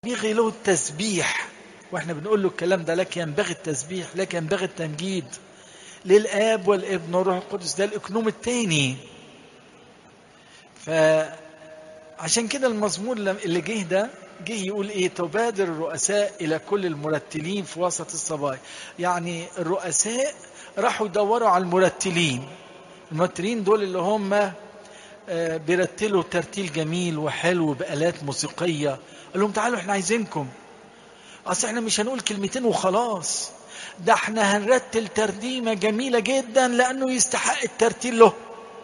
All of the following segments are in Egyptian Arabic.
ينبغي له التسبيح واحنا بنقول له الكلام ده لك ينبغي التسبيح لك ينبغي التمجيد للاب والابن والروح القدس ده الاكنوم الثاني فعشان كده المزمور اللي جه ده جه يقول ايه تبادر الرؤساء الى كل المرتلين في وسط الصبايا يعني الرؤساء راحوا يدوروا على المرتلين المرتلين دول اللي هم بيرتلوا ترتيل جميل وحلو بآلات موسيقية قال لهم تعالوا احنا عايزينكم اصل احنا مش هنقول كلمتين وخلاص ده احنا هنرتل ترنيمة جميلة جدا لأنه يستحق الترتيل له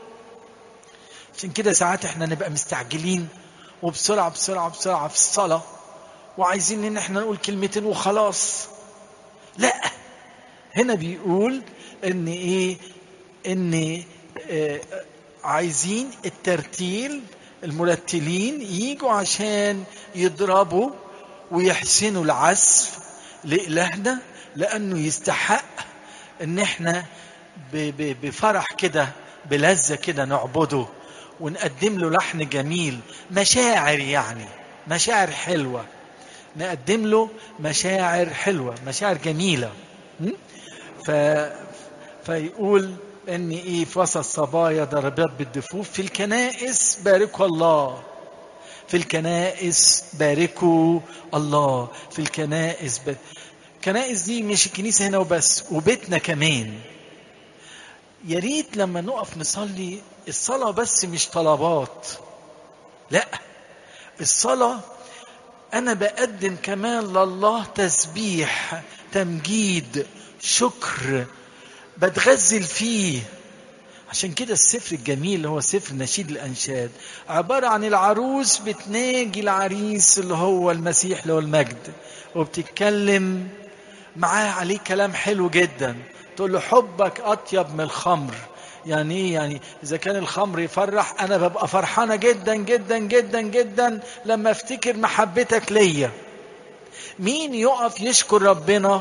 عشان كده ساعات احنا نبقى مستعجلين وبسرعة بسرعة بسرعة في الصلاة وعايزين ان احنا نقول كلمتين وخلاص لا هنا بيقول ان ايه ان اه عايزين الترتيل المرتلين يجوا عشان يضربوا ويحسنوا العزف لإلهنا لأنه يستحق إن إحنا بفرح كده بلذة كده نعبده ونقدم له لحن جميل مشاعر يعني مشاعر حلوة نقدم له مشاعر حلوة مشاعر جميلة ف... فيقول ان ايه في وسط الصبايا ضربات بالدفوف في الكنائس باركوا الله في الكنائس باركوا الله في الكنائس ب... الكنائس دي مش الكنيسه هنا وبس وبيتنا كمان يا ريت لما نقف نصلي الصلاه بس مش طلبات لا الصلاه انا بقدم كمان لله تسبيح تمجيد شكر بتغزل فيه عشان كده السفر الجميل اللي هو سفر نشيد الأنشاد عبارة عن العروس بتناجي العريس اللي هو المسيح اللي هو المجد وبتتكلم معاه عليه كلام حلو جدا تقول له حبك أطيب من الخمر يعني ايه يعني اذا كان الخمر يفرح انا ببقى فرحانه جدا جدا جدا جدا لما افتكر محبتك ليا مين يقف يشكر ربنا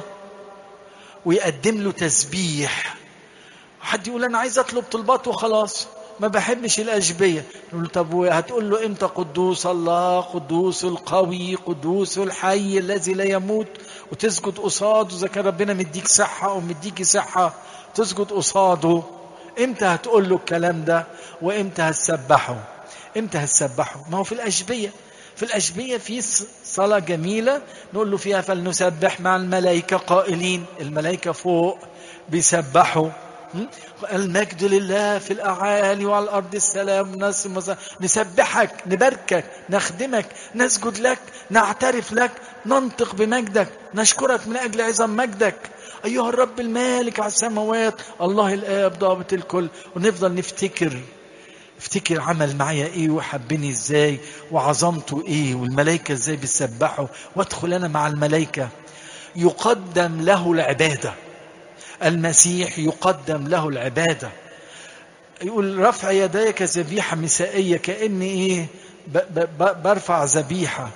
ويقدم له تسبيح حد يقول انا عايز اطلب طلبات وخلاص ما بحبش الاشبيه نقول له طب هتقول له امتى قدوس الله قدوس القوي قدوس الحي الذي لا يموت وتسجد قصاده اذا كان ربنا مديك صحه او مديكي صحه تسجد قصاده امتى هتقول له الكلام ده وامتى هتسبحه امتى هتسبحه ما هو في الاشبيه في الأشبية في صلاة جميلة نقول له فيها فلنسبح مع الملائكة قائلين الملائكة فوق بيسبحوا المجد لله في الأعالي وعلى الأرض السلام نسبحك نباركك نخدمك نسجد لك نعترف لك ننطق بمجدك نشكرك من أجل عظم مجدك أيها الرب المالك على السماوات الله الآب ضابط الكل ونفضل نفتكر افتكر عمل معايا ايه وحبني ازاي وعظمته ايه والملائكه ازاي بتسبحه وادخل انا مع الملائكه يقدم له العباده المسيح يقدم له العباده يقول رفع يداي كذبيحه مسائيه كان ايه برفع ذبيحه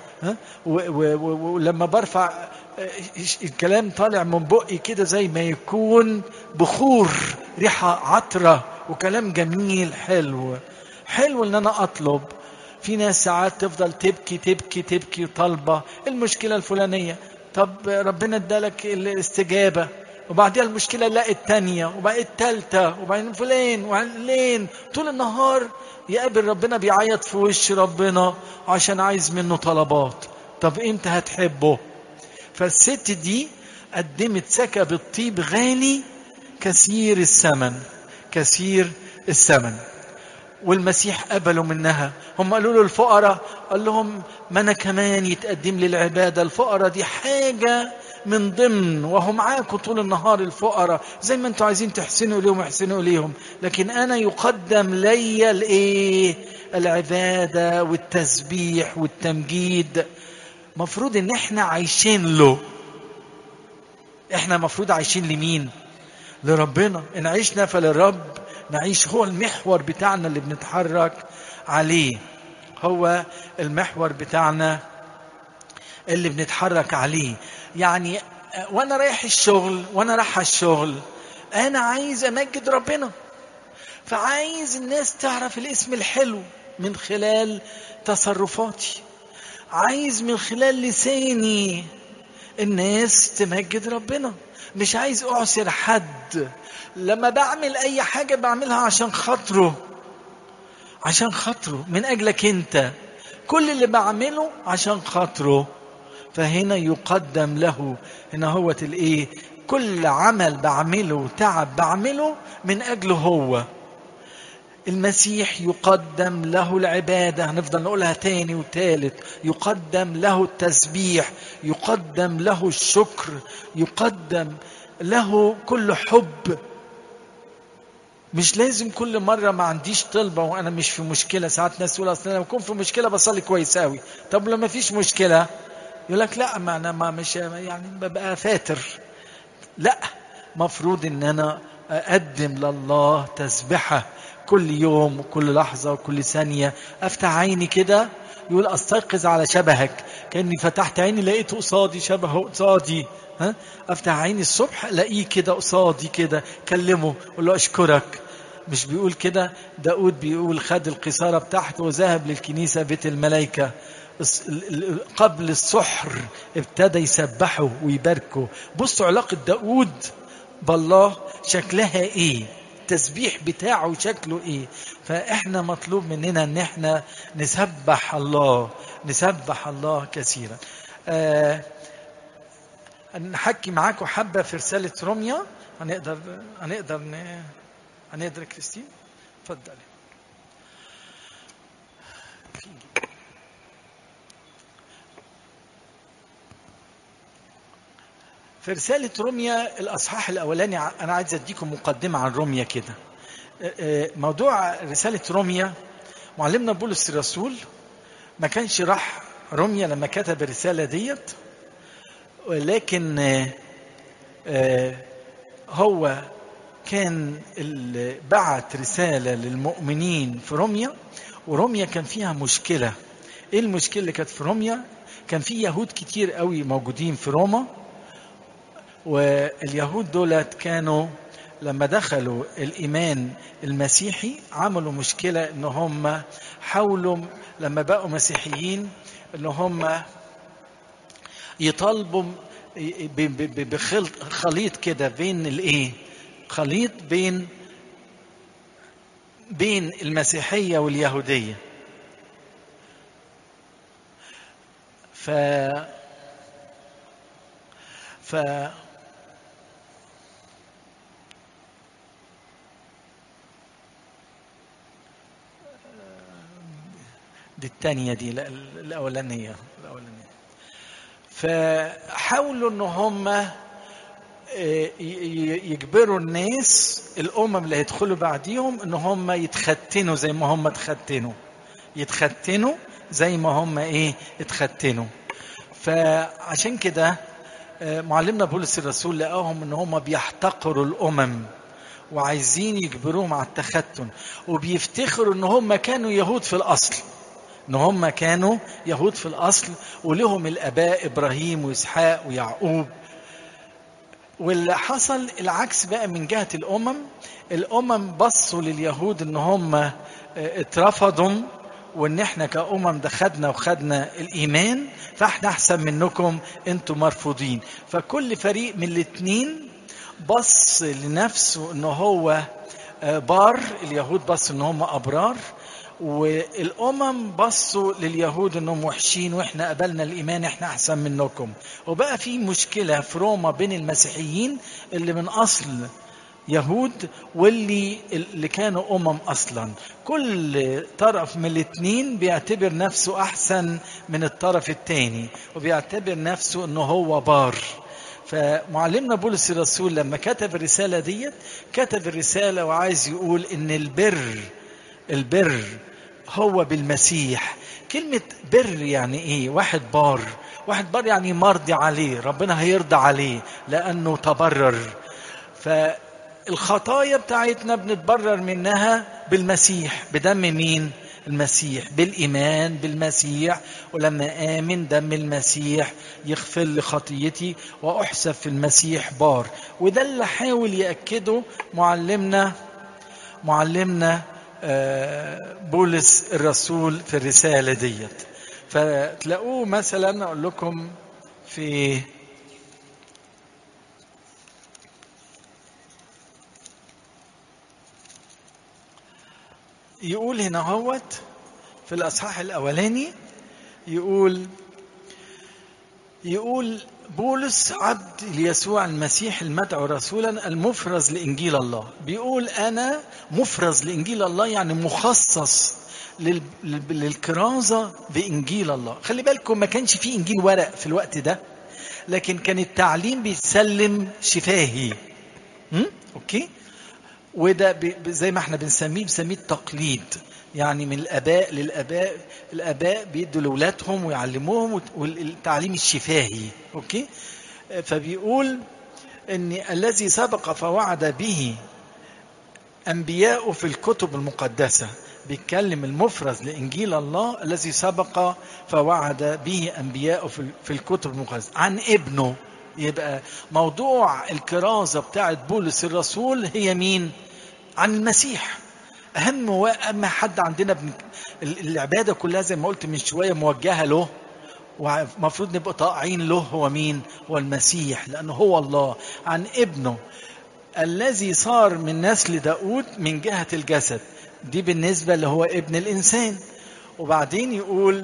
ولما برفع الكلام طالع من بقي كده زي ما يكون بخور ريحه عطره وكلام جميل حلو حلو ان انا اطلب في ناس ساعات تفضل تبكي تبكي تبكي طالبه المشكله الفلانيه طب ربنا ادالك الاستجابه وبعديها المشكله لا الثانيه وبقى الثالثه وبعدين فلان وعلين طول النهار يقابل ربنا بيعيط في وش ربنا عشان عايز منه طلبات طب امتى هتحبه فالست دي قدمت سكب الطيب غالي كثير الثمن كثير الثمن والمسيح قبلوا منها هم قالوا له الفقراء قال لهم ما انا كمان يتقدم لي العباده الفقراء دي حاجه من ضمن وهم معاكم طول النهار الفقراء زي ما انتوا عايزين تحسنوا اليهم احسنوا اليهم لكن انا يقدم لي الايه العباده والتسبيح والتمجيد مفروض ان احنا عايشين له احنا مفروض عايشين لمين لربنا ان عشنا فللرب نعيش هو المحور بتاعنا اللي بنتحرك عليه هو المحور بتاعنا اللي بنتحرك عليه يعني وانا رايح الشغل وانا رايح الشغل انا عايز امجد ربنا فعايز الناس تعرف الاسم الحلو من خلال تصرفاتي عايز من خلال لساني الناس تمجد ربنا مش عايز اعسر حد لما بعمل اي حاجه بعملها عشان خاطره عشان خاطره من اجلك انت كل اللي بعمله عشان خاطره فهنا يقدم له هنا هو الايه كل عمل بعمله تعب بعمله من اجله هو المسيح يقدم له العبادة هنفضل نقولها تاني وتالت يقدم له التسبيح يقدم له الشكر يقدم له كل حب مش لازم كل مرة ما عنديش طلبة وأنا مش في مشكلة ساعات ناس تقول أصل أنا لما أكون في مشكلة بصلي كويس أوي طب لما فيش مشكلة يقول لك لا ما أنا ما مش يعني ببقى فاتر لا مفروض إن أنا أقدم لله تسبحة كل يوم وكل لحظة وكل ثانية أفتح عيني كده يقول أستيقظ على شبهك كأني فتحت عيني لقيته قصادي شبهه قصادي ها أفتح عيني الصبح ألاقيه كده قصادي كده كلمه أقول له أشكرك مش بيقول كده داود بيقول خد القصارة بتاعته وذهب للكنيسة بيت الملائكة قبل السحر ابتدى يسبحه ويباركه بصوا علاقة داود بالله شكلها ايه التسبيح بتاعه شكله ايه فاحنا مطلوب مننا ان احنا نسبح الله نسبح الله كثيرا آه نحكي معاكم حبه في رساله روميا هنقدر هنقدر ن... هنقدر كريستين اتفضلي في رسالة روميا الأصحاح الأولاني أنا عايز أديكم مقدمة عن روميا كده موضوع رسالة روميا معلمنا بولس الرسول ما كانش راح روميا لما كتب الرسالة ديت ولكن هو كان بعت رسالة للمؤمنين في روميا وروميا كان فيها مشكلة ايه المشكلة اللي كانت في روميا كان في يهود كتير قوي موجودين في روما واليهود دولت كانوا لما دخلوا الإيمان المسيحي عملوا مشكلة إن هم حاولوا لما بقوا مسيحيين إن هم يطالبوا بخليط كده بين الإيه؟ خليط بين بين المسيحية واليهودية ف ف دي الثانية دي الأولانية الأولانية فحاولوا إن هم يجبروا الناس الأمم اللي هيدخلوا بعديهم إن هم يتختنوا زي ما هم اتختنوا يتختنوا زي ما هم إيه اتختنوا فعشان كده معلمنا بولس الرسول لقاهم إن هم بيحتقروا الأمم وعايزين يجبروهم على التختن وبيفتخروا ان هم كانوا يهود في الاصل ان هم كانوا يهود في الاصل ولهم الاباء ابراهيم واسحاق ويعقوب واللي حصل العكس بقى من جهه الامم الامم بصوا لليهود ان هم اترفضوا وان احنا كامم دخلنا وخدنا الايمان فاحنا احسن منكم انتم مرفوضين فكل فريق من الاثنين بص لنفسه ان هو بار اليهود بصوا ان هم ابرار والامم بصوا لليهود انهم وحشين واحنا قبلنا الايمان احنا احسن منكم وبقى في مشكله في روما بين المسيحيين اللي من اصل يهود واللي اللي كانوا امم اصلا كل طرف من الاثنين بيعتبر نفسه احسن من الطرف الثاني وبيعتبر نفسه انه هو بار فمعلمنا بولس الرسول لما كتب الرساله ديت كتب الرساله وعايز يقول ان البر البر هو بالمسيح كلمة بر يعني ايه واحد بار واحد بار يعني مرضي عليه ربنا هيرضى عليه لأنه تبرر فالخطايا بتاعتنا بنتبرر منها بالمسيح بدم مين المسيح بالإيمان بالمسيح ولما آمن دم المسيح يغفر لي خطيتي وأحسب في المسيح بار وده اللي حاول يأكده معلمنا معلمنا بولس الرسول في الرسالة ديت فتلاقوه مثلا اقول لكم في يقول هنا هوت في الاصحاح الاولاني يقول يقول بولس عبد ليسوع المسيح المدعو رسولا المفرز لانجيل الله بيقول انا مفرز لانجيل الله يعني مخصص لل- لل- للكرازه بانجيل الله خلي بالكم ما كانش في انجيل ورق في الوقت ده لكن كان التعليم بيتسلم شفاهي م? اوكي وده بي- بي- زي ما احنا بنسميه بنسميه التقليد يعني من الاباء للاباء الاباء بيدوا لاولادهم ويعلموهم وت- والتعليم الشفاهي اوكي فبيقول ان الذي سبق فوعد به انبياء في الكتب المقدسه بيتكلم المفرز لانجيل الله الذي سبق فوعد به انبياء في ال- في الكتب المقدسه عن ابنه يبقى موضوع الكرازه بتاعت بولس الرسول هي مين؟ عن المسيح اهم واهم حد عندنا بن... ال- العباده كلها زي ما قلت من شويه موجهه له ومفروض نبقى طاعين له هو مين؟ هو المسيح لانه هو الله عن ابنه الذي صار من نسل داود من جهة الجسد دي بالنسبة اللي هو ابن الإنسان وبعدين يقول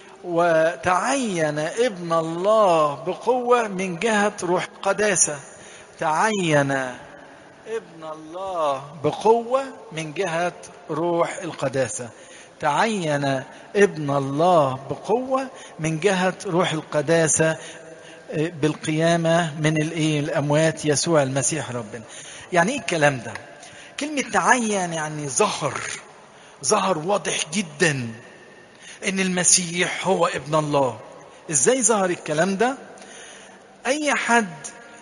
وتعين ابن الله بقوة من جهة روح قداسة تعين ابن الله بقوة من جهة روح القداسة تعين ابن الله بقوة من جهة روح القداسة بالقيامة من الايه الأموات يسوع المسيح ربنا يعني ايه الكلام ده كلمة تعين يعني ظهر ظهر واضح جدا ان المسيح هو ابن الله ازاي ظهر الكلام ده اي حد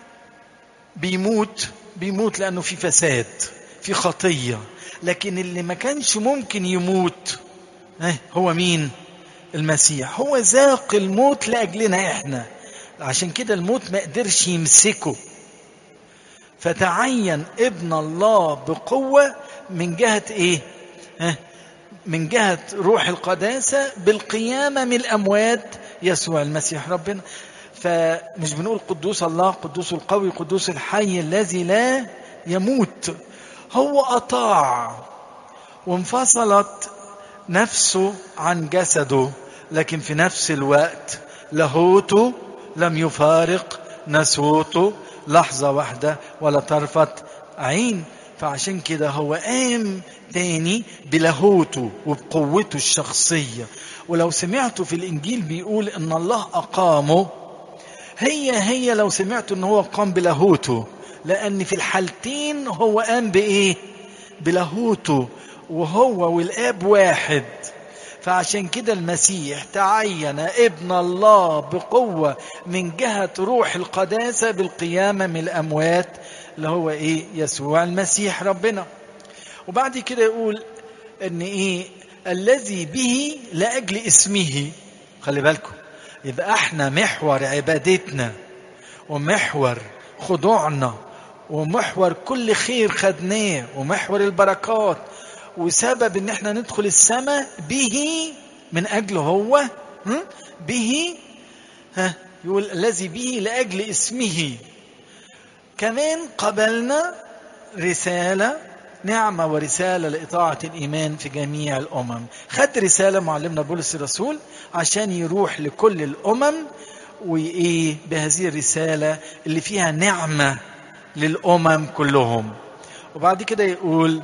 بيموت بيموت لانه في فساد في خطيه لكن اللي ما كانش ممكن يموت اه هو مين المسيح هو ذاق الموت لاجلنا احنا عشان كده الموت ما قدرش يمسكه فتعين ابن الله بقوه من جهه ايه اه من جهه روح القداسه بالقيامه من الاموات يسوع المسيح ربنا فمش بنقول قدوس الله قدوس القوي قدوس الحي الذي لا يموت هو أطاع وانفصلت نفسه عن جسده لكن في نفس الوقت لاهوته لم يفارق نسوته لحظة واحدة ولا طرفة عين فعشان كده هو قام تاني بلاهوته وبقوته الشخصية ولو سمعتوا في الإنجيل بيقول إن الله أقامه هي هي لو سمعت ان هو قام بلاهوته لان في الحالتين هو قام بايه بلاهوته وهو والاب واحد فعشان كده المسيح تعين ابن الله بقوة من جهة روح القداسة بالقيامة من الأموات اللي هو إيه يسوع المسيح ربنا وبعد كده يقول إن إيه الذي به لأجل اسمه خلي بالكم يبقى احنا محور عبادتنا ومحور خضوعنا ومحور كل خير خدناه ومحور البركات وسبب ان احنا ندخل السماء به من اجله هو به ها يقول الذي به لاجل اسمه كمان قبلنا رساله نعمة ورسالة لإطاعة الإيمان في جميع الأمم خد رسالة معلمنا بولس الرسول عشان يروح لكل الأمم وإيه بهذه الرسالة اللي فيها نعمة للأمم كلهم وبعد كده يقول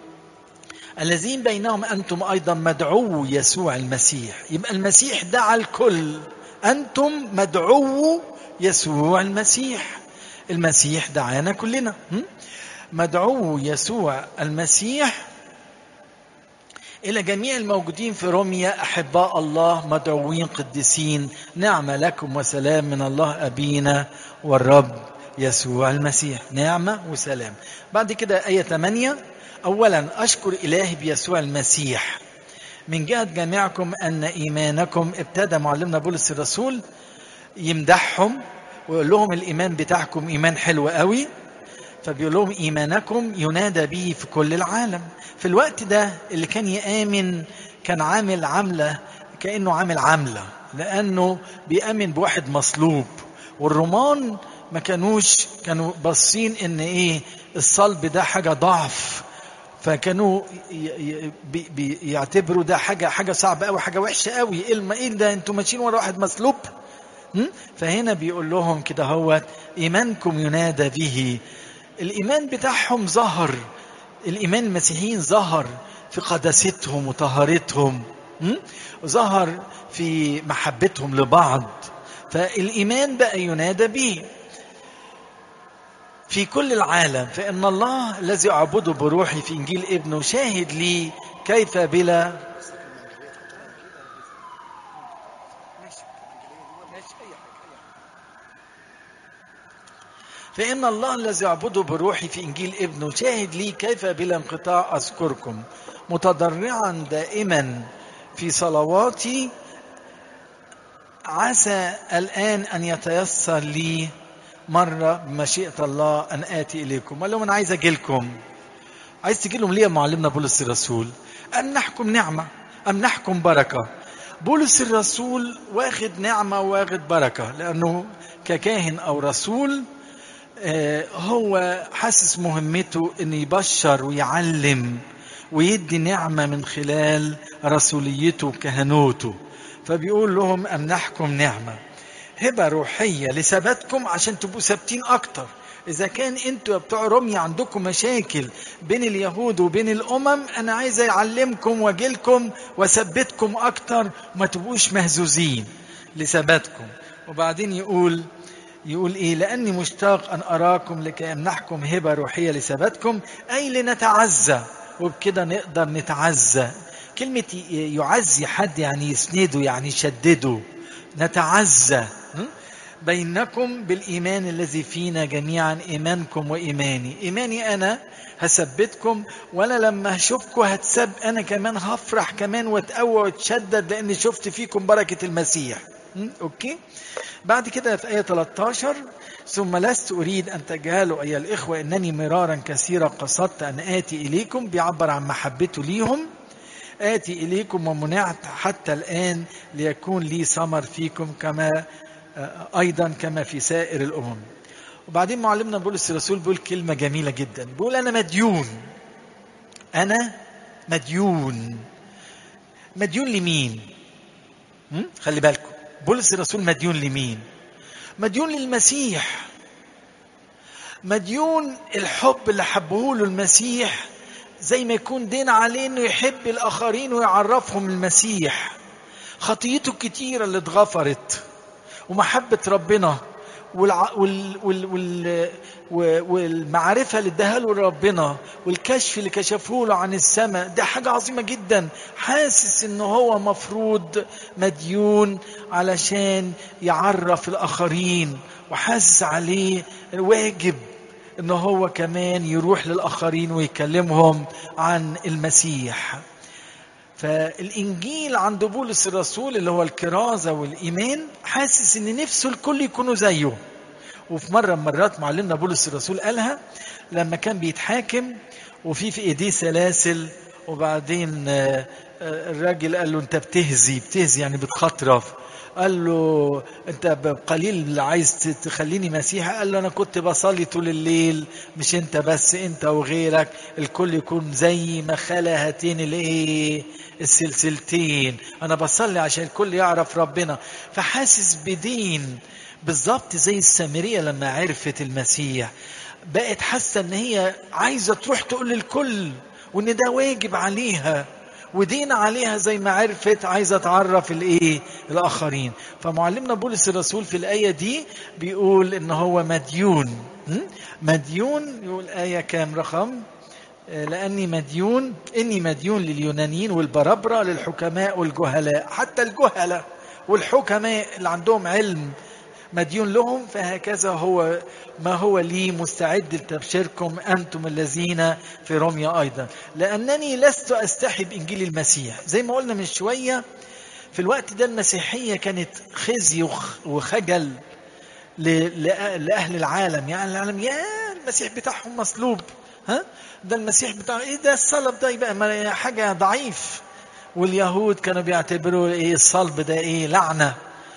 الذين بينهم أنتم أيضا مدعو يسوع المسيح يبقى المسيح دعا الكل أنتم مدعو يسوع المسيح المسيح دعانا كلنا م? مدعو يسوع المسيح إلى جميع الموجودين في روميا أحباء الله مدعوين قديسين نعمة لكم وسلام من الله أبينا والرب يسوع المسيح نعمة وسلام بعد كده آية 8 أولا أشكر إلهي بيسوع المسيح من جهة جميعكم أن إيمانكم ابتدى معلمنا بولس الرسول يمدحهم ويقول لهم الإيمان بتاعكم إيمان حلو قوي فبيقول لهم ايمانكم ينادى به في كل العالم في الوقت ده اللي كان يامن كان عامل عمله كأنه عامل عملة لأنه بيأمن بواحد مصلوب والرومان ما كانوش كانوا باصين ان ايه الصلب ده حاجة ضعف فكانوا بيعتبروا ده حاجة حاجة صعبة قوي حاجة وحشة قوي ايه ايه ده انتوا ماشيين ورا واحد مسلوب فهنا بيقول لهم كده هو ايمانكم ينادى به الايمان بتاعهم ظهر الايمان المسيحيين ظهر في قداستهم وطهارتهم ظهر في محبتهم لبعض فالايمان بقى ينادى به في كل العالم فإن الله الذي أعبده بروحي في إنجيل ابنه شاهد لي كيف بلا فإن الله الذي أعبده بروحي في إنجيل ابنه شاهد لي كيف بلا انقطاع أذكركم متضرعا دائما في صلواتي عسى الآن أن يتيسر لي مرة بمشيئة الله أن آتي إليكم قال لهم أنا عايز أجي لكم عايز تجي لهم ليه يا معلمنا بولس الرسول أمنحكم نعمة أمنحكم بركة بولس الرسول واخد نعمة واخد بركة لأنه ككاهن أو رسول هو حاسس مهمته أن يبشر ويعلم ويدي نعمة من خلال رسوليته وكهنوته فبيقول لهم أمنحكم نعمة هبة روحية لثباتكم عشان تبقوا ثابتين أكتر إذا كان أنتوا يا بتوع روميا عندكم مشاكل بين اليهود وبين الأمم أنا عايز أعلمكم وأجيلكم وأثبتكم أكتر وما تبقوش مهزوزين لثباتكم وبعدين يقول يقول إيه لأني مشتاق أن أراكم لكي أمنحكم هبة روحية لثباتكم أي لنتعزى وبكده نقدر نتعزى كلمة يعزي حد يعني يسنده يعني يشدده نتعزى بينكم بالإيمان الذي فينا جميعا إيمانكم وإيماني إيماني أنا هثبتكم وأنا لما أشوفكم هتسب أنا كمان هفرح كمان وأتقوى وأتشدد لأني شفت فيكم بركة المسيح أوكي بعد كده في آية 13 ثم لست أريد أن تجهلوا أيها الإخوة أنني مرارا كثيرا قصدت أن آتي إليكم بيعبر عن محبته ليهم آتي إليكم ومنعت حتى الآن ليكون لي ثمر فيكم كما أيضا كما في سائر الأمم وبعدين معلمنا بولس الرسول بيقول كلمة جميلة جدا بيقول أنا مديون أنا مديون مديون لمين خلي بالكم بولس الرسول مديون لمين مديون للمسيح مديون الحب اللي حبه له المسيح زي ما يكون دين عليه انه يحب الاخرين ويعرفهم المسيح خطيته الكتيرة اللي اتغفرت ومحبة ربنا والع... وال... وال... وال... والمعرفة اللي اداها له ربنا والكشف اللي كشفه له عن السماء ده حاجة عظيمة جدا حاسس ان هو مفروض مديون علشان يعرف الآخرين وحاسس عليه واجب ان هو كمان يروح للآخرين ويكلمهم عن المسيح فالإنجيل عند بولس الرسول اللي هو الكرازة والإيمان حاسس إن نفسه الكل يكونوا زيه وفي مرة من مرات معلمنا بولس الرسول قالها لما كان بيتحاكم وفي في ايديه سلاسل وبعدين الراجل قال له انت بتهزي بتهزي يعني بتخطرف قال له انت قليل عايز تخليني مسيحي قال له انا كنت بصلي طول الليل مش انت بس انت وغيرك الكل يكون زي ما خلا هاتين الايه السلسلتين انا بصلي عشان الكل يعرف ربنا فحاسس بدين بالظبط زي السامرية لما عرفت المسيح بقت حاسة ان هي عايزة تروح تقول للكل وان ده واجب عليها ودين عليها زي ما عرفت عايزة تعرف الايه الاخرين فمعلمنا بولس الرسول في الاية دي بيقول ان هو مديون مديون يقول آية كام رقم لأني مديون إني مديون لليونانيين والبربرة للحكماء والجهلاء حتى الجهلاء والحكماء اللي عندهم علم مديون لهم فهكذا هو ما هو لي مستعد لتبشيركم أنتم الذين في روميا أيضا لأنني لست أستحي بإنجيل المسيح زي ما قلنا من شوية في الوقت ده المسيحية كانت خزي وخجل لأهل العالم يعني العالم يا المسيح بتاعهم مصلوب ها ده المسيح بتاع ايه ده الصلب ده يبقى حاجة ضعيف واليهود كانوا بيعتبروا ايه الصلب ده ايه لعنة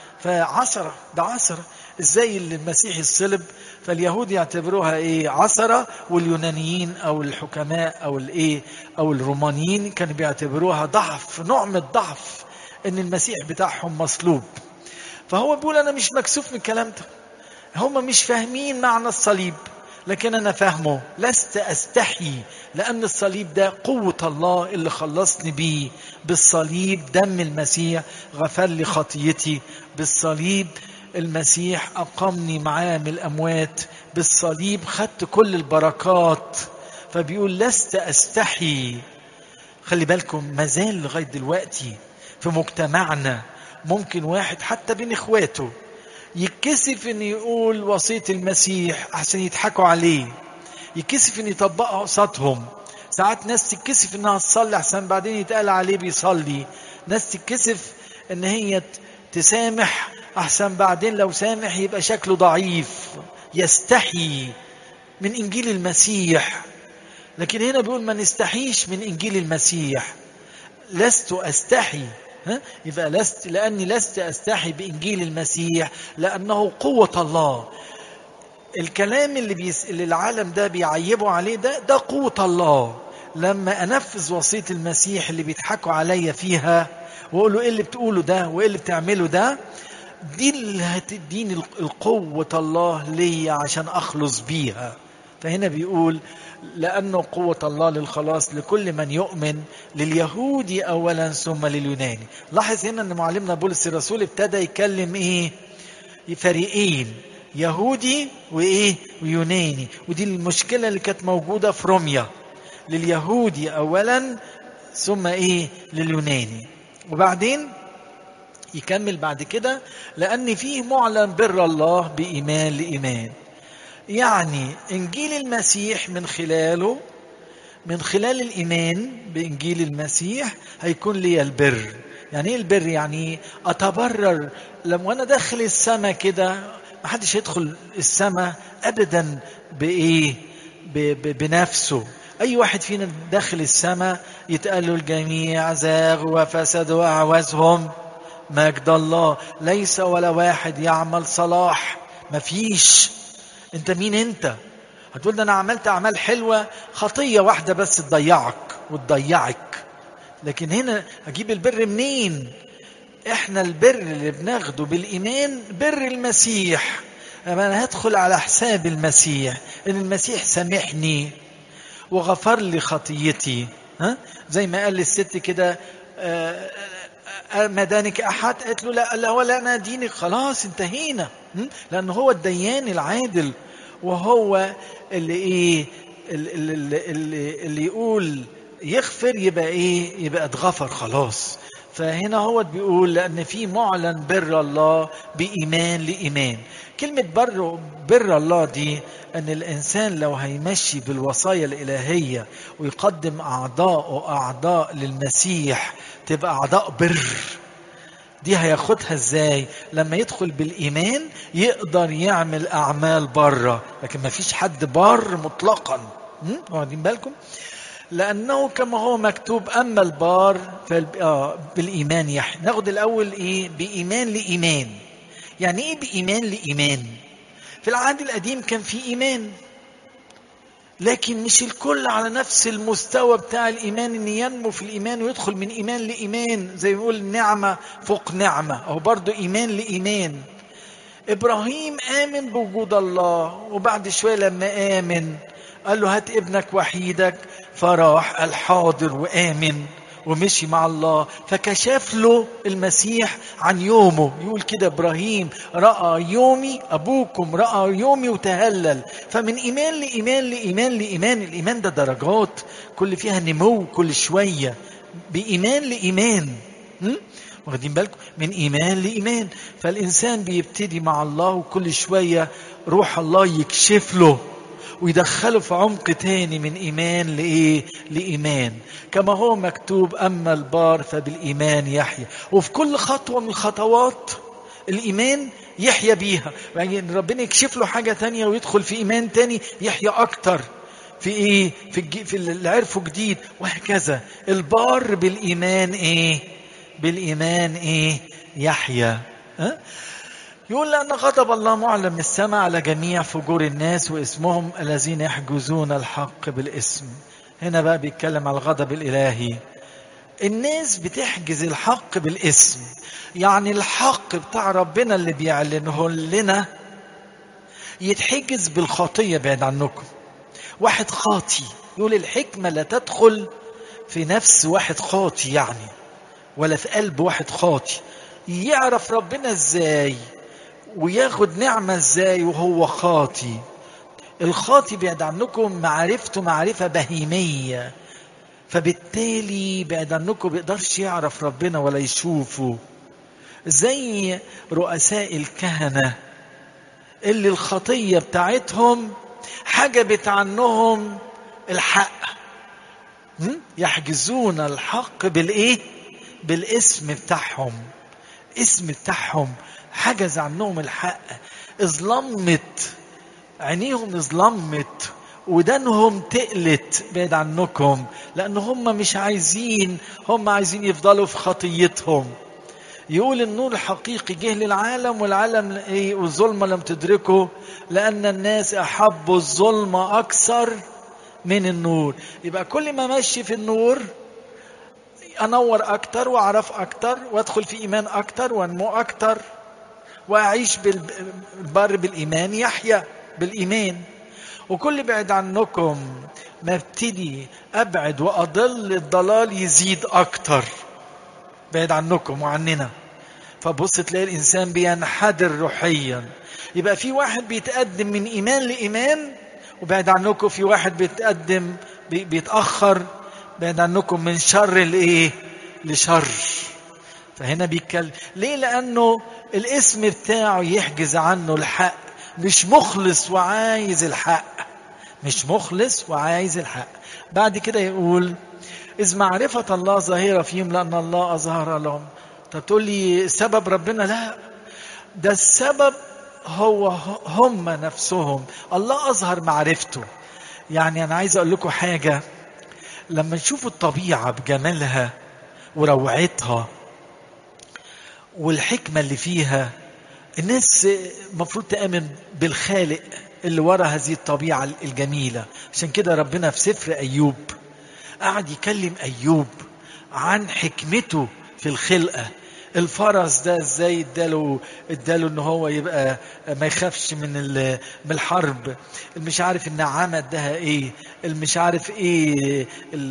فعثرة ده عثرة ازاي اللي المسيح الصلب فاليهود يعتبروها ايه عثرة واليونانيين او الحكماء او الايه او الرومانيين كانوا بيعتبروها ضعف نوع من الضعف ان المسيح بتاعهم مصلوب فهو بيقول انا مش مكسوف من الكلام ده هم مش فاهمين معنى الصليب لكن انا فاهمه لست استحي لان الصليب ده قوه الله اللي خلصني بيه بالصليب دم المسيح غفر لي خطيتي بالصليب المسيح اقامني معاه من الاموات بالصليب خدت كل البركات فبيقول لست استحي خلي بالكم مازال لغايه دلوقتي في مجتمعنا ممكن واحد حتى بين اخواته يتكسف ان يقول وصيه المسيح احسن يضحكوا عليه يتكسف ان يطبقها قصادهم ساعات ناس تتكسف انها تصلي احسن بعدين يتقال عليه بيصلي ناس تتكسف ان هي تسامح احسن بعدين لو سامح يبقى شكله ضعيف يستحي من انجيل المسيح لكن هنا بيقول ما نستحيش من انجيل المسيح لست استحي ها؟ يبقى لست لاني لست استحي بانجيل المسيح لانه قوه الله الكلام اللي, بيس... اللي العالم ده بيعيبوا عليه ده ده قوه الله لما انفذ وصيه المسيح اللي بيضحكوا عليا فيها واقول له ايه اللي بتقوله ده وايه اللي بتعمله ده دي اللي هتديني القوة الله ليا عشان أخلص بيها فهنا بيقول لأنه قوة الله للخلاص لكل من يؤمن لليهودي أولا ثم لليوناني لاحظ هنا أن معلمنا بولس الرسول ابتدى يكلم إيه فريقين يهودي وإيه ويوناني ودي المشكلة اللي كانت موجودة في روميا لليهودي أولا ثم إيه لليوناني وبعدين يكمل بعد كده لأن فيه معلن بر الله بإيمان لإيمان يعني إنجيل المسيح من خلاله من خلال الإيمان بإنجيل المسيح هيكون لي البر يعني إيه البر يعني أتبرر لما أنا داخل السماء كده ما حدش يدخل السماء أبدا بإيه بنفسه أي واحد فينا داخل السماء يتقال له الجميع زاغوا وفسدوا أعوازهم مجد الله ليس ولا واحد يعمل صلاح مفيش انت مين انت هتقول ده انا عملت اعمال حلوه خطيه واحده بس تضيعك وتضيعك لكن هنا اجيب البر منين احنا البر اللي بناخده بالايمان بر المسيح اما انا هدخل على حساب المسيح ان المسيح سامحني وغفر لي خطيتي ها زي ما قال للست كده آه مدانك احد قالت له لا لا ولا انا دينك خلاص انتهينا لان هو الديان العادل وهو اللي ايه اللي, اللي, اللي يقول يغفر يبقى ايه يبقى اتغفر خلاص فهنا هو بيقول لان في معلن بر الله بايمان لايمان كلمه بر بر الله دي ان الانسان لو هيمشي بالوصايا الالهيه ويقدم اعضاء اعضاء للمسيح تبقى اعضاء بر دي هياخدها ازاي لما يدخل بالايمان يقدر يعمل اعمال بره لكن ما فيش حد بار مطلقا واخدين بالكم لانه كما هو مكتوب اما البار آه بالايمان يحيى ناخد الاول ايه بايمان لايمان يعني ايه بايمان لايمان في العهد القديم كان في ايمان لكن مش الكل على نفس المستوى بتاع الايمان ان ينمو في الايمان ويدخل من ايمان لايمان زي ما بيقول نعمه فوق نعمه او برضه ايمان لايمان ابراهيم امن بوجود الله وبعد شويه لما امن قال له هات ابنك وحيدك فراح الحاضر وامن ومشي مع الله فكشف له المسيح عن يومه يقول كده ابراهيم راى يومي ابوكم راى يومي وتهلل فمن ايمان لايمان لايمان لايمان الايمان ده درجات كل فيها نمو كل شويه بايمان لايمان واخدين بالكم من ايمان لايمان فالانسان بيبتدي مع الله وكل شويه روح الله يكشف له ويدخله في عمق تاني من إيمان لإيه؟ لإيمان كما هو مكتوب أما البار فبالإيمان يحيى وفي كل خطوة من الخطوات الإيمان يحيى بيها يعني ربنا يكشف له حاجة تانية ويدخل في إيمان تاني يحيى أكتر في ايه في, الج... في اللي عرفوا جديد وهكذا البار بالايمان ايه بالايمان ايه يحيى ها يقول لأن غضب الله معلم من السماء على جميع فجور الناس واسمهم الذين يحجزون الحق بالاسم هنا بقى بيتكلم على الغضب الإلهي الناس بتحجز الحق بالاسم يعني الحق بتاع ربنا اللي بيعلنه لنا يتحجز بالخطية بعد عنكم واحد خاطي يقول الحكمة لا تدخل في نفس واحد خاطي يعني ولا في قلب واحد خاطي يعرف ربنا ازاي وياخد نعمة ازاي وهو خاطي الخاطي بعد عنكم معرفته معرفة بهيمية فبالتالي بعد عنكم بيقدرش يعرف ربنا ولا يشوفه زي رؤساء الكهنة اللي الخطية بتاعتهم حجبت عنهم الحق يحجزون الحق بالايه بالاسم بتاعهم اسم بتاعهم حجز عنهم الحق اظلمت عينيهم اظلمت ودانهم تقلت بعيد عنكم لان هم مش عايزين هم عايزين يفضلوا في خطيتهم يقول النور الحقيقي جه للعالم والعالم ايه والظلمه لم تدركه لان الناس احبوا الظلمه اكثر من النور يبقى كل ما ماشي في النور انور اكتر واعرف اكتر وادخل في ايمان اكتر وانمو اكتر واعيش بالبر بالايمان يحيا بالايمان وكل بعد عنكم ما ابتدي ابعد واضل الضلال يزيد اكتر بعيد عنكم وعننا فبص تلاقي الانسان بينحدر روحيا يبقى في واحد بيتقدم من ايمان لايمان وبعد عنكم في واحد بيتقدم بيتاخر بعد عنكم من شر لايه لشر فهنا بيتكلم ليه لانه الاسم بتاعه يحجز عنه الحق مش مخلص وعايز الحق مش مخلص وعايز الحق بعد كده يقول إذ معرفة الله ظاهرة فيهم لأن الله أظهر لهم طب تقول لي سبب ربنا لا ده السبب هو هم نفسهم الله أظهر معرفته يعني أنا عايز أقول لكم حاجة لما نشوف الطبيعة بجمالها وروعتها والحكمة اللي فيها الناس المفروض تآمن بالخالق اللي ورا هذه الطبيعة الجميلة عشان كده ربنا في سفر أيوب قعد يكلم أيوب عن حكمته في الخلقة الفرس ده ازاي اداله اداله ان هو يبقى ما يخافش من من الحرب مش عارف النعامه اداها ايه مش عارف ايه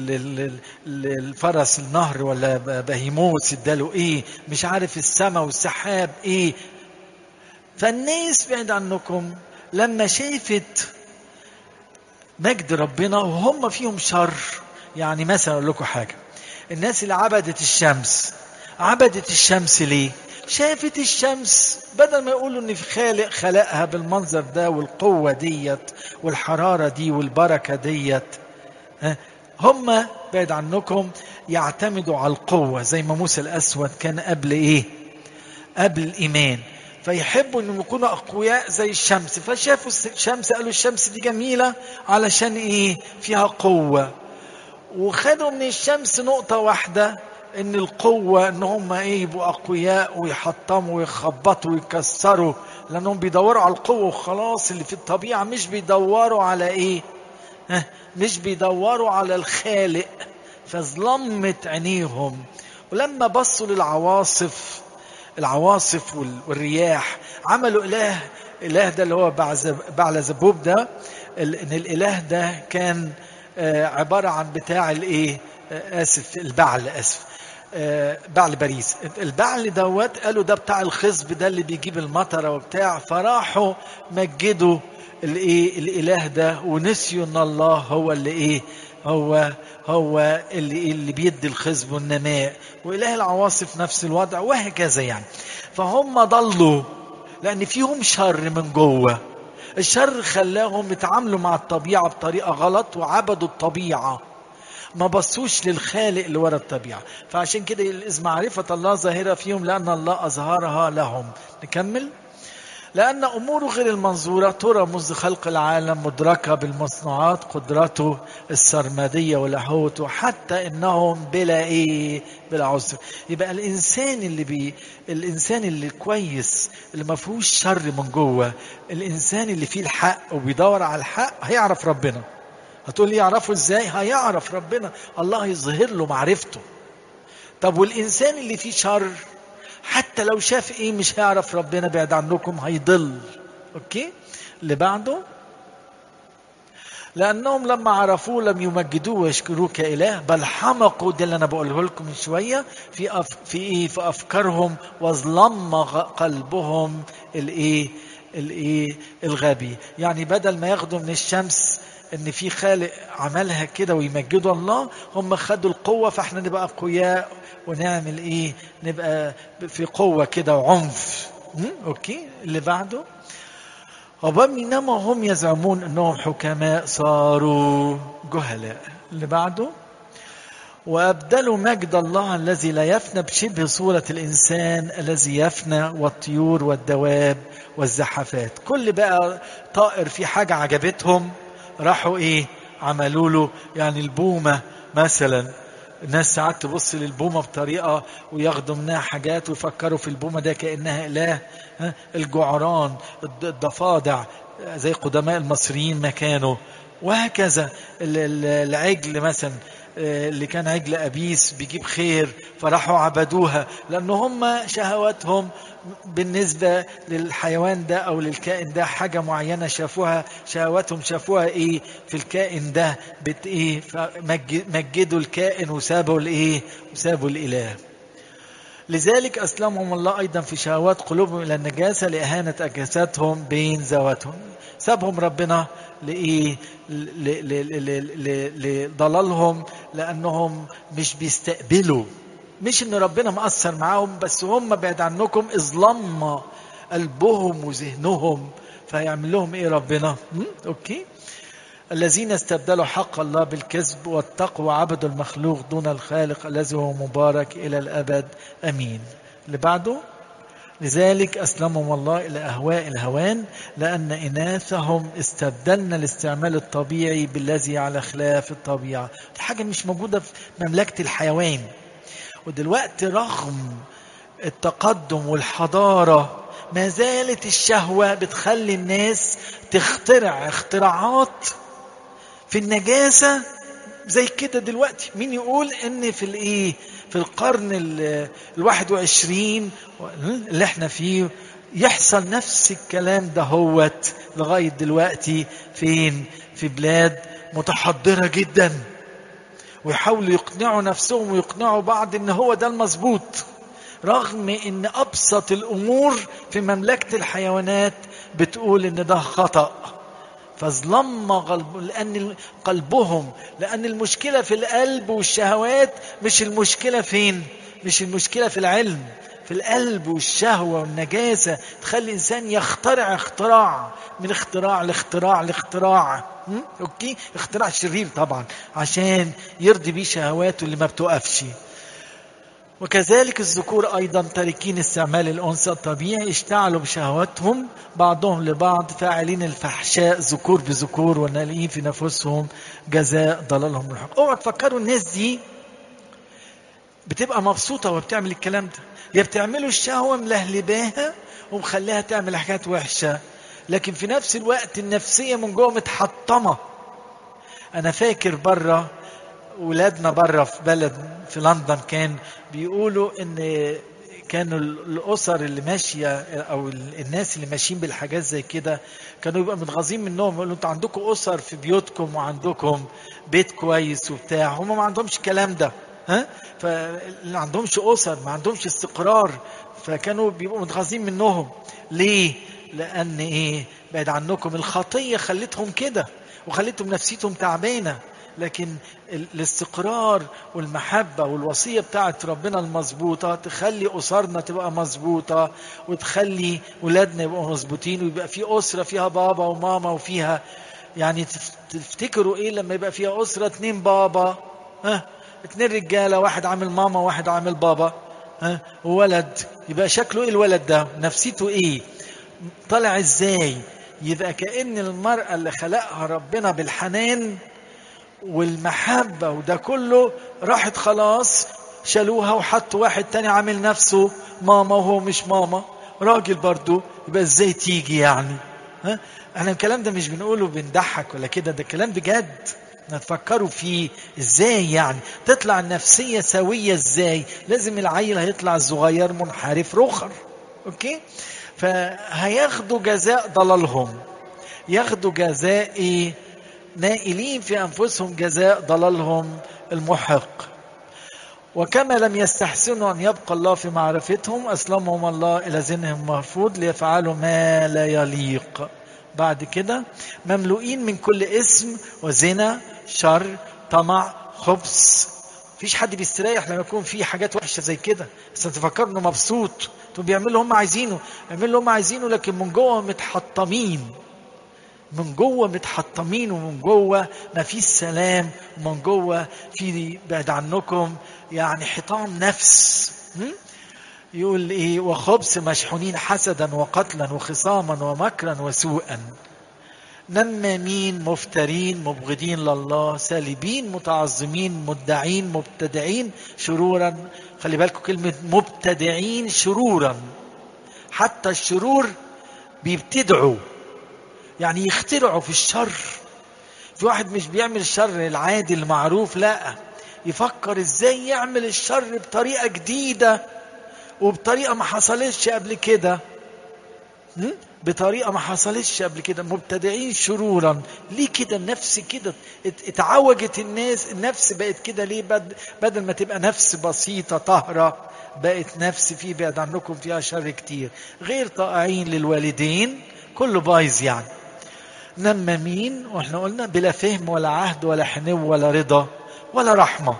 الفرس النهر ولا بهيموس اداله ايه مش عارف السماء والسحاب ايه فالناس بعيد عنكم لما شافت مجد ربنا وهم فيهم شر يعني مثلا اقول لكم حاجه الناس اللي عبدت الشمس عبدت الشمس ليه شافت الشمس بدل ما يقولوا ان في خالق خلقها بالمنظر ده والقوه ديت والحراره دي والبركه ديت هم بعد عنكم يعتمدوا على القوه زي ما موسى الاسود كان قبل ايه قبل الايمان فيحبوا انهم يكونوا اقوياء زي الشمس فشافوا الشمس قالوا الشمس دي جميله علشان ايه فيها قوه وخدوا من الشمس نقطه واحده ان القوه ان هم ايه يبقوا اقوياء ويحطموا ويخبطوا ويكسروا لانهم بيدوروا على القوه وخلاص اللي في الطبيعه مش بيدوروا على ايه ها مش بيدوروا على الخالق فظلمت عينيهم ولما بصوا للعواصف العواصف والرياح عملوا اله اله ده اللي هو بعل زبوب ده ان الاله ده كان عباره عن بتاع الايه اسف البعل اسف بعل باريس البعل دوت قالوا ده بتاع الخصب ده اللي بيجيب المطره وبتاع فراحوا مجدوا الايه الاله ده ونسيوا ان الله هو اللي ايه هو هو اللي اللي بيدي الخصب والنماء واله العواصف نفس الوضع وهكذا يعني فهم ضلوا لان فيهم شر من جوه الشر خلاهم يتعاملوا مع الطبيعه بطريقه غلط وعبدوا الطبيعه ما بصوش للخالق اللي ورا الطبيعه فعشان كده إذ معرفه الله ظاهره فيهم لان الله اظهرها لهم نكمل لأن أموره غير المنظورة ترى منذ خلق العالم مدركة بالمصنوعات قدرته السرمدية ولاهوته حتى إنهم بلا إيه بلا عذر يبقى الإنسان اللي بي الإنسان اللي كويس اللي ما فيهوش شر من جوه الإنسان اللي فيه الحق وبيدور على الحق هيعرف ربنا هتقول لي يعرفه ازاي هيعرف ربنا الله يظهر له معرفته طب والإنسان اللي فيه شر حتى لو شاف ايه مش هيعرف ربنا بعد عنكم هيضل اوكي اللي بعده لانهم لما عرفوه لم يمجدوه ويشكروه كاله بل حمقوا ده اللي انا بقوله لكم من شويه في أف في ايه في افكارهم وظلم قلبهم الايه الايه الغبي يعني بدل ما ياخدوا من الشمس ان في خالق عملها كده ويمجدوا الله هم خدوا القوه فاحنا نبقى اقوياء ونعمل ايه نبقى في قوه كده وعنف اوكي اللي بعده وبينما هم يزعمون انهم حكماء صاروا جهلاء اللي بعده وابدلوا مجد الله الذي لا يفنى بشبه صوره الانسان الذي يفنى والطيور والدواب والزحفات كل بقى طائر في حاجه عجبتهم راحوا ايه عملوا له يعني البومه مثلا الناس ساعات تبص للبومة بطريقة وياخدوا منها حاجات ويفكروا في البومة ده كأنها إله الجعران الضفادع زي قدماء المصريين ما كانوا وهكذا العجل مثلا اللي كان عجل أبيس بيجيب خير فراحوا عبدوها لأن هم شهواتهم بالنسبة للحيوان ده أو للكائن ده حاجة معينة شافوها شهواتهم شافوها إيه في الكائن ده بت إيه مجدوا الكائن وسابوا الإيه وسابوا الإله لذلك أسلمهم الله أيضا في شهوات قلوبهم إلى النجاسة لإهانة أجسادهم بين ذواتهم سابهم ربنا لإيه لضلالهم لأنهم مش بيستقبلوا مش ان ربنا مأثر معاهم بس هم بعد عنكم اظلم قلبهم وذهنهم فيعمل لهم ايه ربنا اوكي الذين استبدلوا حق الله بالكذب والتقوى عبدوا المخلوق دون الخالق الذي هو مبارك الى الابد امين اللي بعده لذلك أسلمهم الله إلى أهواء الهوان لأن إناثهم استبدلنا الاستعمال الطبيعي بالذي على خلاف الطبيعة الحاجة مش موجودة في مملكة الحيوان ودلوقتي رغم التقدم والحضارة ما زالت الشهوة بتخلي الناس تخترع اختراعات في النجاسة زي كده دلوقتي مين يقول ان في الايه في القرن الواحد وعشرين اللي احنا فيه يحصل نفس الكلام ده هوت لغاية دلوقتي فين في بلاد متحضرة جدا ويحاولوا يقنعوا نفسهم ويقنعوا بعض ان هو ده المظبوط رغم ان ابسط الامور في مملكه الحيوانات بتقول ان ده خطا فظلم قلب لان قلبهم لان المشكله في القلب والشهوات مش المشكله فين مش المشكله في العلم في القلب والشهوة والنجاسة تخلي الإنسان يخترع اختراع من اختراع لاختراع لاختراع أوكي اختراع شرير طبعا عشان يرضي بيه شهواته اللي ما بتوقفش وكذلك الذكور أيضا تاركين استعمال الأنثى الطبيعي اشتعلوا بشهواتهم بعضهم لبعض فاعلين الفحشاء ذكور بذكور ونالئين في نفوسهم جزاء ضلالهم الحق اوعوا تفكروا الناس دي بتبقى مبسوطة وبتعمل الكلام ده يا بتعملوا الشهوة ملهلباها ومخليها تعمل حاجات وحشة لكن في نفس الوقت النفسية من جوه متحطمة أنا فاكر بره ولادنا بره في بلد في لندن كان بيقولوا إن كانوا الأسر اللي ماشية أو الناس اللي ماشيين بالحاجات زي كده كانوا يبقى متغاظين منهم يقولوا أنتوا عندكم أسر في بيوتكم وعندكم بيت كويس وبتاع هم ما عندهمش الكلام ده ها فاللي عندهمش اسر ما عندهمش استقرار فكانوا بيبقوا متغاظين منهم ليه لان ايه بعد عنكم الخطيه خلتهم كده وخلتهم نفسيتهم تعبانه لكن الاستقرار والمحبة والوصية بتاعت ربنا المظبوطة تخلي أسرنا تبقى مظبوطة وتخلي ولادنا يبقوا مظبوطين ويبقى في أسرة فيها بابا وماما وفيها يعني تفتكروا إيه لما يبقى فيها أسرة اتنين بابا ها اتنين رجالة واحد عامل ماما وواحد عامل بابا ها وولد يبقى شكله ايه الولد ده نفسيته ايه طالع ازاي يبقى كأن المرأة اللي خلقها ربنا بالحنان والمحبة وده كله راحت خلاص شالوها وحطوا واحد تاني عامل نفسه ماما وهو مش ماما راجل برضو يبقى ازاي تيجي يعني ها احنا الكلام ده مش بنقوله بنضحك ولا كده ده كلام بجد نتفكروا فيه ازاي يعني تطلع النفسية سوية ازاي لازم العيل هيطلع الصغير منحرف رخر اوكي فهياخدوا جزاء ضلالهم ياخدوا جزاء ايه نائلين في انفسهم جزاء ضلالهم المحق وكما لم يستحسنوا ان يبقى الله في معرفتهم اسلمهم الله الى ذهنهم مرفوض ليفعلوا ما لا يليق بعد كده مملوئين من كل اسم وزنا شر طمع خبث مفيش حد بيستريح لما يكون في حاجات وحشه زي كده بس تفكر انه مبسوط تو بيعمل اللي هم عايزينه يعمل اللي هم عايزينه لكن من جوه متحطمين من جوه متحطمين ومن جوه ما فيش سلام ومن جوه في بعد عنكم يعني حطام نفس يقول ايه وخبث مشحونين حسدا وقتلا وخصاما ومكرا وسوءا نمامين مفترين مبغضين لله سالبين متعظمين مدعين مبتدعين شرورا خلي بالكم كلمة مبتدعين شرورا حتى الشرور بيبتدعوا يعني يخترعوا في الشر في واحد مش بيعمل الشر العادي المعروف لا يفكر ازاي يعمل الشر بطريقة جديدة وبطريقة ما حصلتش قبل كده بطريقة ما حصلتش قبل كده مبتدعين شرورا ليه كده النفس كده اتعوجت الناس النفس بقت كده ليه بد بدل ما تبقى نفس بسيطة طهرة بقت نفس في بعد عنكم فيها شر كتير غير طائعين للوالدين كله بايظ يعني نمامين واحنا قلنا بلا فهم ولا عهد ولا حنو ولا رضا ولا رحمة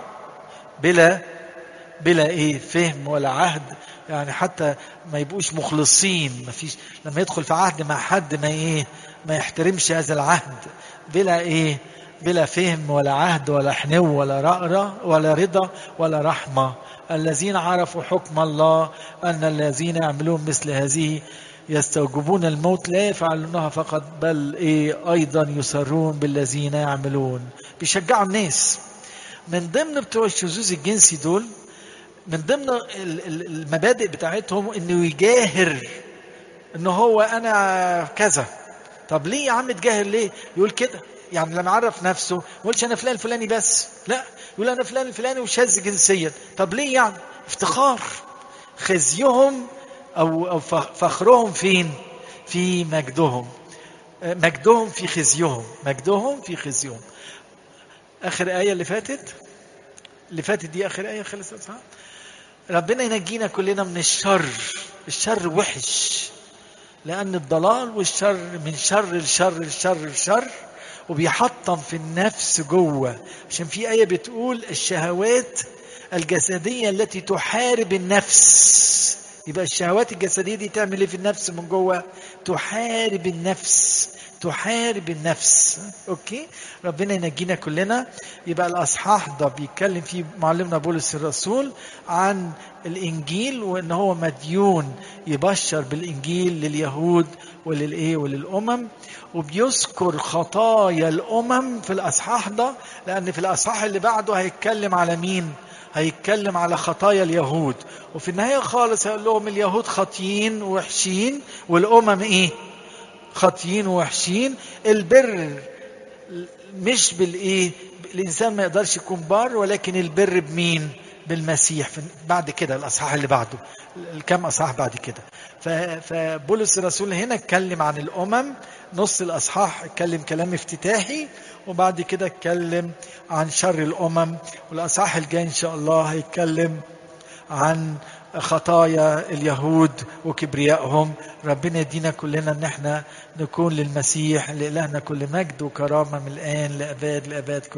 بلا بلا ايه فهم ولا عهد يعني حتى ما يبقوش مخلصين ما فيش لما يدخل في عهد مع حد ما ايه ما يحترمش هذا العهد بلا ايه بلا فهم ولا عهد ولا حنو ولا رأرة ولا رضا ولا رحمة الذين عرفوا حكم الله أن الذين يعملون مثل هذه يستوجبون الموت لا يفعلونها فقط بل إيه أيضا يسرون بالذين يعملون بيشجعوا الناس من ضمن بتوع الشذوذ الجنسي دول من ضمن المبادئ بتاعتهم انه يجاهر ان هو انا كذا طب ليه يا عم تجاهر ليه يقول كده يعني لما عرف نفسه ما يقولش انا فلان الفلاني بس لا يقول انا فلان الفلاني وشاذ جنسيا طب ليه يعني افتخار خزيهم او او فخرهم فين في مجدهم مجدهم في خزيهم مجدهم في خزيهم اخر ايه اللي فاتت اللي فاتت دي اخر ايه خلصت صح ربنا ينجينا كلنا من الشر الشر وحش لأن الضلال والشر من شر الشر الشر الشر وبيحطم في النفس جوه عشان في آية بتقول الشهوات الجسدية التي تحارب النفس يبقى الشهوات الجسدية دي تعمل ايه في النفس من جوه تحارب النفس تحارب النفس اوكي ربنا ينجينا كلنا يبقى الاصحاح ده بيتكلم فيه معلمنا بولس الرسول عن الانجيل وان هو مديون يبشر بالانجيل لليهود وللايه وللامم وبيذكر خطايا الامم في الاصحاح ده لان في الاصحاح اللي بعده هيتكلم على مين هيتكلم على خطايا اليهود وفي النهايه خالص هيقول لهم اليهود خاطيين ووحشين والامم ايه خاطيين ووحشين البر مش بالايه الانسان ما يقدرش يكون بار ولكن البر بمين بالمسيح بعد كده الاصحاح اللي بعده الكام اصحاح بعد كده فبولس الرسول هنا اتكلم عن الامم نص الاصحاح اتكلم كلام افتتاحي وبعد كده اتكلم عن شر الامم والاصحاح الجاي ان شاء الله هيتكلم عن خطايا اليهود وكبريائهم ربنا يدينا كلنا ان احنا نكون للمسيح لإلهنا كل مجد وكرامة من الآن لأباد لأباد كل